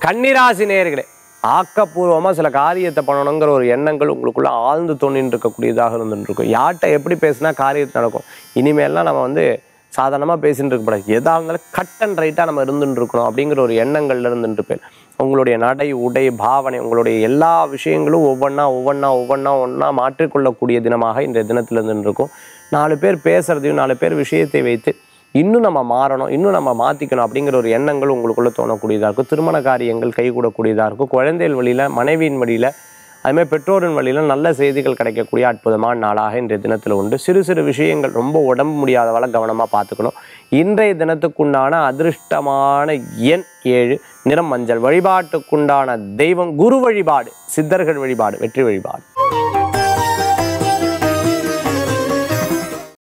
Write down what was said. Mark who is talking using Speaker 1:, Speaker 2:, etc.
Speaker 1: கன்னிராசி நேயர்களே ஆக்கப்பூர்வமாக சில காரியத்தை பண்ணணுங்கிற ஒரு எண்ணங்கள் உங்களுக்குள்ள ஆழ்ந்து தோண்டின்னு இருக்கக்கூடியதாக இருந்துட்டு இருக்கும் யார்கிட்ட எப்படி பேசினா காரியத்தை நடக்கும் இனிமேல்லாம் நம்ம வந்து சாதாரணமாக பேசிட்டு இருக்கக்கூடாது எதாக இருந்தாலும் கட் அண்ட் ரைட்டாக நம்ம இருந்துட்டு இருக்கணும் அப்படிங்கிற ஒரு எண்ணங்கள்ல இருந்துட்டு போய் உங்களுடைய நடை உடை பாவனை உங்களுடைய எல்லா விஷயங்களும் ஒவ்வொன்றா ஒவ்வொன்றா ஒவ்வொன்றா ஒன்றா மாற்றிக்கொள்ளக்கூடிய தினமாக இன்றைய தினத்தில் இருந்துட்டு இருக்கும் நாலு பேர் பேசுறதையும் நாலு பேர் விஷயத்தை வைத்து இன்னும் நம்ம மாறணும் இன்னும் நம்ம மாற்றிக்கணும் அப்படிங்கிற ஒரு எண்ணங்கள் உங்களுக்குள்ள தோணக்கூடியதாக இருக்கும் திருமண காரியங்கள் கைகூடக்கூடியதாக இருக்கும் குழந்தைகள் வழியில் மனைவியின் வழியில் அதுமாதிரி பெற்றோரின் வழியில் நல்ல செய்திகள் கிடைக்கக்கூடிய அற்புதமான நாளாக இன்றைய தினத்தில் உண்டு சிறு சிறு விஷயங்கள் ரொம்ப உடம்பு முடியாதவள கவனமாக பார்த்துக்கணும் இன்றைய தினத்துக்குண்டான அதிர்ஷ்டமான எண் ஏழு நிறம் மஞ்சள் வழிபாட்டுக்குண்டான தெய்வம் குரு வழிபாடு சித்தர்கள் வழிபாடு வெற்றி வழிபாடு